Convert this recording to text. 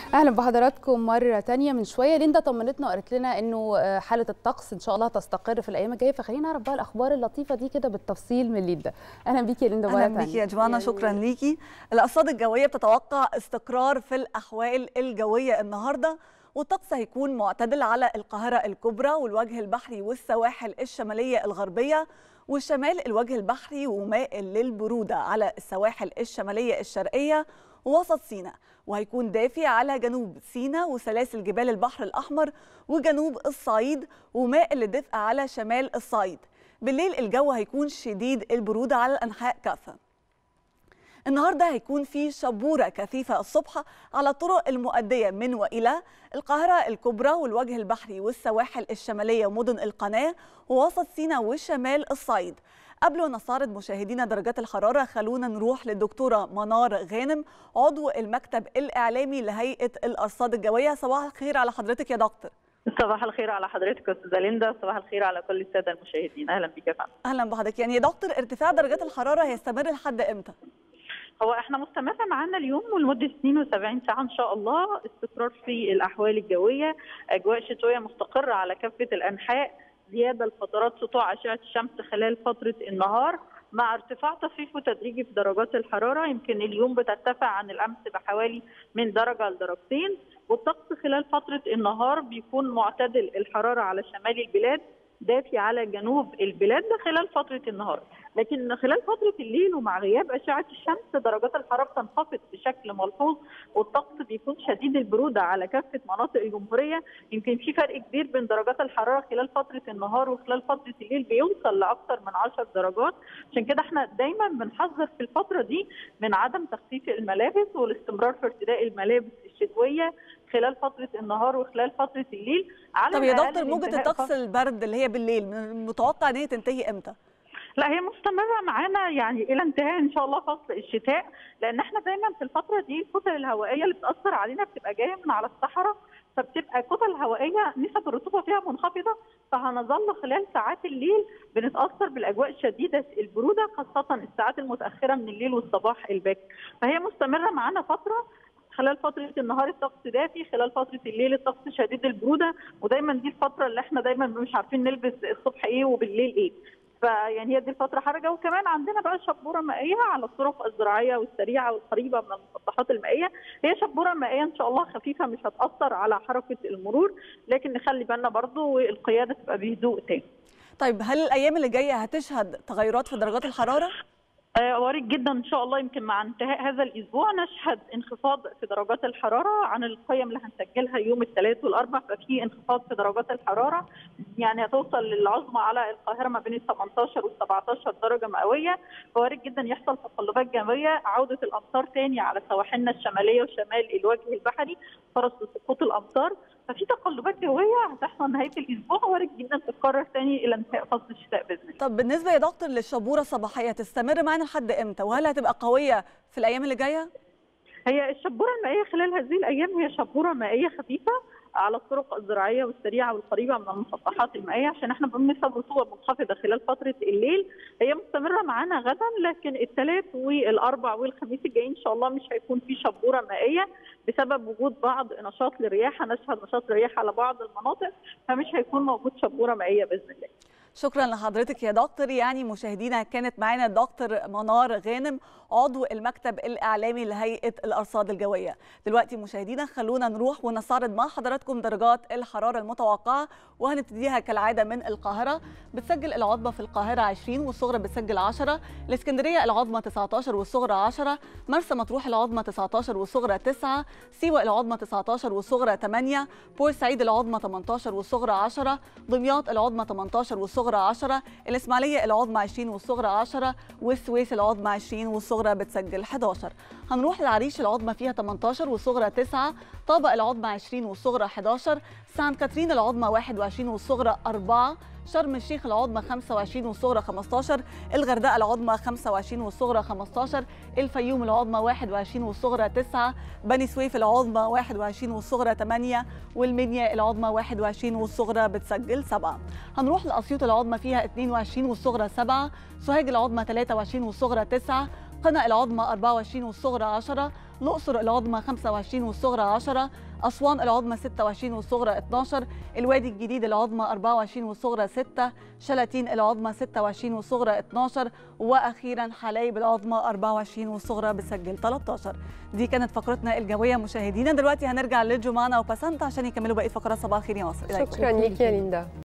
اهلا بحضراتكم مره تانية من شويه ليندا طمنتنا وقالت لنا انه حاله الطقس ان شاء الله تستقر في الايام الجايه فخلينا نعرف بقى الاخبار اللطيفه دي كده بالتفصيل من ليندا اهلا بيكي يا ليندا مره اهلا بيكي يا جوانا شكرا ليكي الارصاد الجويه بتتوقع استقرار في الاحوال الجويه النهارده والطقس هيكون معتدل على القاهره الكبرى والوجه البحري والسواحل الشماليه الغربيه والشمال الوجه البحري ومائل للبروده على السواحل الشماليه الشرقيه ووسط سيناء وهيكون دافي على جنوب سيناء وسلاسل جبال البحر الأحمر وجنوب الصعيد ومائل للدفء على شمال الصعيد بالليل الجو هيكون شديد البرودة على الأنحاء كافة النهارده هيكون في شبوره كثيفه الصبح على الطرق المؤديه من والى القاهره الكبرى والوجه البحري والسواحل الشماليه ومدن القناه ووسط سيناء وشمال الصعيد قبل ما نستعرض مشاهدينا درجات الحراره خلونا نروح للدكتوره منار غانم عضو المكتب الاعلامي لهيئه الارصاد الجويه صباح الخير على حضرتك يا دكتور صباح الخير على حضرتك استاذه ليندا صباح الخير على كل الساده المشاهدين اهلا بك يا فندم اهلا بحضرتك يعني يا دكتور ارتفاع درجات الحراره هيستمر لحد امتى هو احنا مستمرة معانا اليوم ولمدة 72 ساعة إن شاء الله استقرار في الأحوال الجوية أجواء شتوية مستقرة على كافة الأنحاء زيادة لفترات سطوع أشعة الشمس خلال فترة النهار مع ارتفاع طفيف وتدريجي في درجات الحرارة يمكن اليوم بترتفع عن الأمس بحوالي من درجة لدرجتين والطقس خلال فترة النهار بيكون معتدل الحرارة على شمال البلاد دافي على جنوب البلاد ده خلال فترة النهار لكن خلال فترة الليل ومع غياب أشعة الشمس درجات الحرارة بتنخفض بشكل ملحوظ والطقس بيكون شديد البرودة على كافة مناطق الجمهورية يمكن في فرق كبير بين درجات الحرارة خلال فترة النهار وخلال فترة الليل بيوصل لأكثر من 10 درجات عشان كده احنا دايما بنحذر في الفترة دي من عدم تخفيف الملابس والاستمرار في ارتداء الملابس الشتوية خلال فترة النهار وخلال فترة الليل على طب يا دكتور موجة الطقس البرد اللي هي بالليل من المتوقع ان هي تنتهي امتى؟ لا هي مستمرة معانا يعني إلى انتهاء إن شاء الله فصل الشتاء لأن إحنا دايما في الفترة دي الكتل الهوائية اللي بتأثر علينا بتبقى جاية من على الصحراء فبتبقى الكتل الهوائية نسب الرطوبة فيها منخفضة فهنظل خلال ساعات الليل بنتأثر بالأجواء شديدة البرودة خاصة الساعات المتأخرة من الليل والصباح الباكر فهي مستمرة معانا فترة خلال فتره النهار الطقس دافي خلال فتره الليل الطقس شديد البروده ودايما دي الفتره اللي احنا دايما مش عارفين نلبس الصبح ايه وبالليل ايه فيعني هي دي الفتره حرجه وكمان عندنا بقى شبوره مائيه على الطرق الزراعيه والسريعه والقريبه من المسطحات المائيه هي شبوره مائيه ان شاء الله خفيفه مش هتاثر على حركه المرور لكن نخلي بالنا برضو والقياده تبقى بهدوء تاني طيب هل الايام اللي جايه هتشهد تغيرات في درجات الحراره وارد جدا ان شاء الله يمكن مع انتهاء هذا الاسبوع نشهد انخفاض في درجات الحراره عن القيم اللي هنسجلها يوم الثلاث والاربع ففي انخفاض في درجات الحراره يعني هتوصل للعظمى على القاهره ما بين ال 18 وال 17 درجه مئويه فوارد جدا يحصل تقلبات جويه عوده الامطار تاني على سواحلنا الشماليه وشمال الوجه البحري فرص سقوط الامطار ففي تقلبات جويه هتحصل نهايه الاسبوع وارد جدا تتكرر تاني الى انتهاء فصل الشتاء باذن الله. طب بالنسبه يا دكتور للشبوره الصباحيه تستمر معانا لحد امتى؟ وهل هتبقى قويه في الايام اللي جايه؟ هي الشبوره المائيه خلال هذه الايام هي شبوره مائيه خفيفه على الطرق الزراعيه والسريعه والقريبه من المسطحات المائيه عشان احنا بنسب رطوبه منخفضه خلال فتره الليل هي مستمره معانا غدا لكن الثلاث والاربع والخميس الجايين ان شاء الله مش هيكون في شبوره مائيه بسبب وجود بعض نشاط للرياح هنشهد نشاط رياح على بعض المناطق فمش هيكون موجود شبوره مائيه باذن الله. شكرا لحضرتك يا دكتور يعني مشاهدينا كانت معانا الدكتور منار غانم عضو المكتب الاعلامي لهيئه الارصاد الجويه دلوقتي مشاهدينا خلونا نروح ونستعرض مع حضراتكم درجات الحراره المتوقعه وهنبتديها كالعاده من القاهره بتسجل العظمى في القاهره 20 والصغرى بتسجل 10 الاسكندريه العظمى 19 والصغرى 10 مرسى مطروح العظمى 19 والصغرى 9 سيوه العظمى 19 والصغرى 8 بورسعيد العظمى 18 والصغرى 10 دمياط العظمى 18 والصغرى الصغرى 10 الإسماعيلية العظمى 20 والصغرى 10 والسويس العظمى 20 والصغرى بتسجل 11 هنروح للعريش العظمى فيها 18 والصغرى 9 طابق العظمى 20 والصغرى 11 سانت كاترين العظمى 21 والصغرى 4 شرم الشيخ العظمى 25 والصغرى 15 الغردقه العظمى 25 والصغرى 15 الفيوم العظمى 21 والصغرى 9 بني سويف العظمى 21 والصغرى 8 والمنيا العظمى 21 والصغرى بتسجل 7 هنروح لاسيوط العظمى فيها 22 والصغرى 7 سوهاج العظمى 23 والصغرى 9 قنا العظمى 24 والصغرى 10 الأقصر العظمى 25 والصغرى 10 أسوان العظمى 26 والصغرى 12 الوادي الجديد العظمى 24 والصغرى 6 شلاتين العظمى 26 والصغرى 12 وأخيرا حلايب العظمى 24 والصغرى بتسجل 13 دي كانت فقرتنا الجوية مشاهدينا دلوقتي هنرجع لجمانة وبسنت عشان يكملوا بقية فقرات صباح الخير يا مصر إليكم. شكرا لك يا ليندا